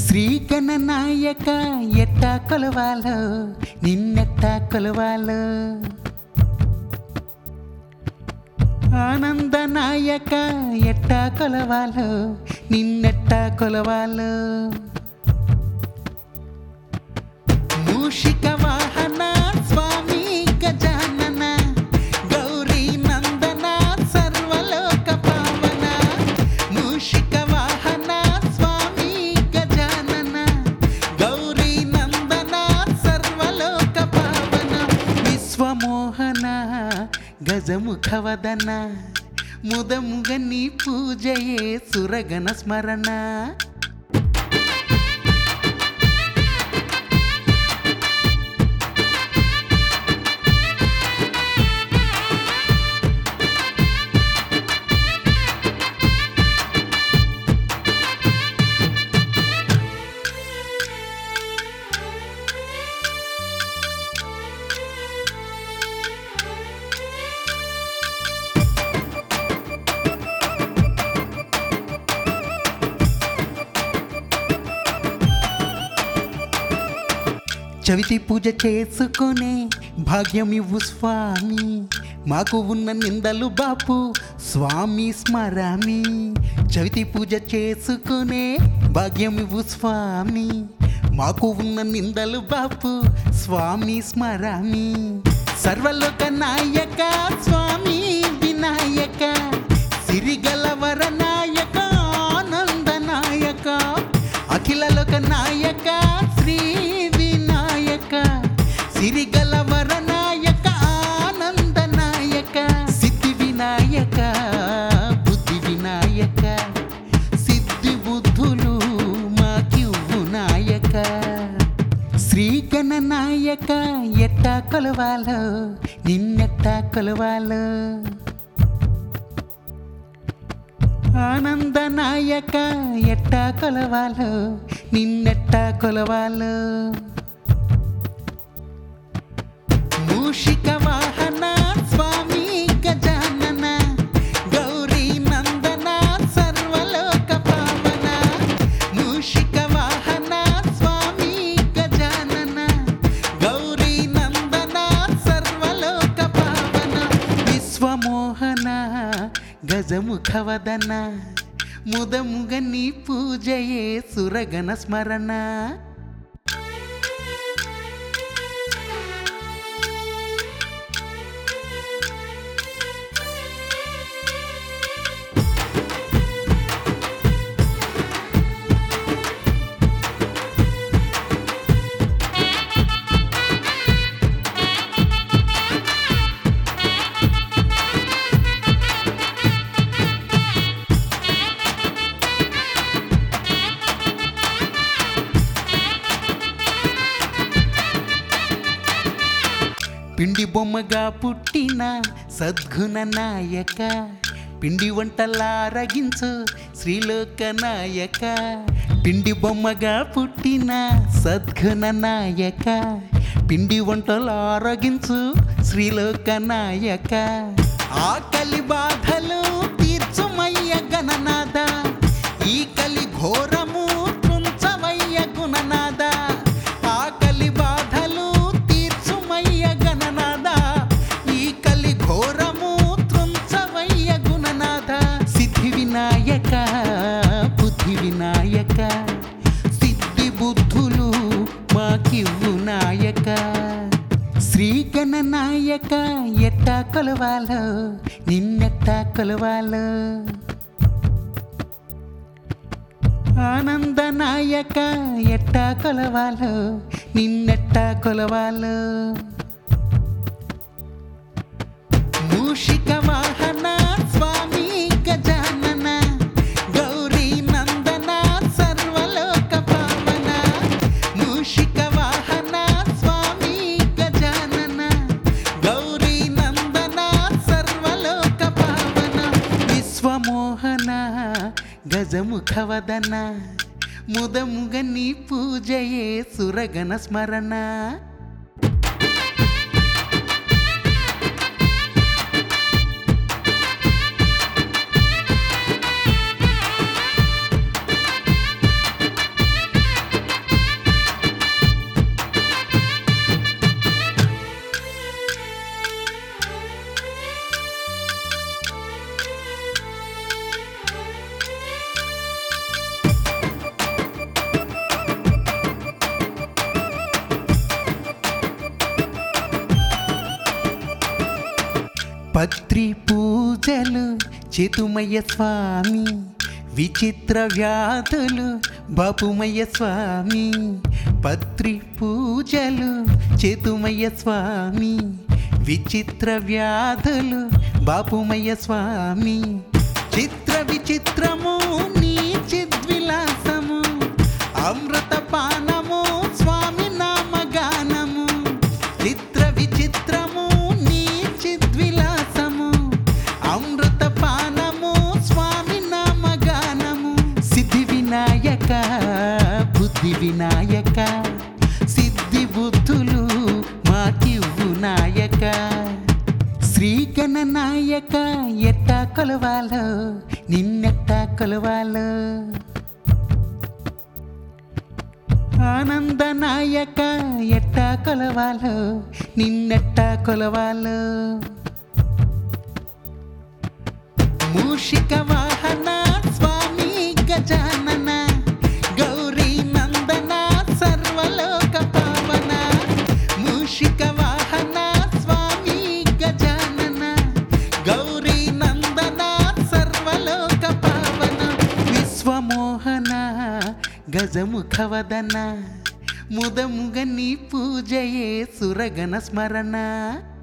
శ్రీగణనాయక ఎట్టా కొలవాలో నిన్నెట్టా కొలవాలో ఆనందనాయక ఎట్టా కొలవాలో నిన్నెట్టా కొలవాలో మూషిక వాహన స్వామి గజానన గౌరీ నందన సర్వలోక పావన మూషిక వాహన స్వామి గజానన గౌరీ నందన సర్వలోక పావన విశ్వమోహన గజముఖవదన ముదముగ నీ పూజయే సురగణ స్మరణ చవితి పూజ చేసుకునే భాగ్యం ఇవ్వు స్వామి మాకు ఉన్న నిందలు బాపు స్వామి స్మరామి చవితి పూజ చేసుకునే భాగ్యం ఇవ్వు స్వామి మాకు ఉన్న నిందలు బాపు స్వామి స్మరామి సర్వలోక నాయక స్వామి వినాయక సిరిగలవర నాయక ఆనంద నాయక అఖిల లోక నాయక శ్రీ వినాయక సిరిగలవర నాయక ఆనంద నాయక సిద్ధి వినాయక బుద్ధి వినాయక సిద్ధి బుద్ధులు మాకివ్వు నాయక శ్రీగణ నాయక ఎట్టా కొలవాలో నిన్నెట్టా కొలవాలో ఆనందనాయక ఎట్టా కొలవాలో నిన్నెట్టా కొలవాలో మూషిక వాహన స్వామి గజానన గౌరీ నందన సర్వలోక పావన మూషిక వాహన స్వామి గజానన గౌరీ నందన సర్వలోక పావన విశ్వమోహన గజముఖవదన ముదముగ నీ పూజయే సురగణ స్మరణ పిండి బొమ్మగా పుట్టిన సద్గుణ నాయక పిండి వంటలారగించు శ్రీలోక నాయక పిండి బొమ్మగా పుట్టిన సద్గుణ నాయక పిండి వంటలారగించు శ్రీలోక నాయక ఆకలి బాధలు తీర్చుమయ్య గణనాద ఈ కలి ఘోరము తుంచవయ్య గుణనాద ఆకలి బాధలు తీర్చుమయ్య గణనాద ఈ కలి ఘోరము త్రుంచవయ్య గుణనాద సిద్ధి వినాయక బుద్ధి వినాయక సిద్ధి బుద్ధులు మాకివ్వు నాయక శ్రీగణ నాయక ఎట్టా కొలవాలో నిన్నెట్టా కొలవాలో ఆనందనాయక ఎట్టా కొలవాలో నిన్నెట్టా కొలవాలో మూషిక వాహన స్వామి గజానన గౌరీ నందన సర్వలోక పావన మూషిక వాహన స్వామి గజానన గౌరీ నందన సర్వలోక పావన విశ్వమోహన గజముఖవదన ముదముగ నీ పూజయే సురగణ స్మరణ పత్రి పూజలు చేతుమయ్య స్వామి విచిత్ర వ్యాధులు బాపుమయ్య స్వామి పత్రి పూజలు చేతుమయ్య స్వామి విచిత్ర వ్యాధులు బాపుమయ్య స్వామి చిత్ర విచిత్రము నీ చిద్విలాసము అమృత పానము స్వామి నామగానము చిత్ర విచిత్రము నీ చిద్విలాసము అమృత పానము స్వామి నామగానము సిద్ధి వినాయక బుద్ధి వినాయక సిద్ధి బుద్ధులు మాకివ్వు నాయక శ్రీగణ నాయక ఎట్టా కొలవాలో నిన్నెట్టా కొలవాలో ఆనంద నాయక ఎట్టా కొలవాలో నిన్నెట్టా కొలవాలో మూషిక వాహన స్వామి గజానన గౌరీ నందన సర్వలోక పావన మూషిక వాహన స్వామి గజానన గౌరీ నందన సర్వలోక పావన విశ్వమోహన గజముఖవదన ముదముగ నీ పూజయే సురగణ స్మరణ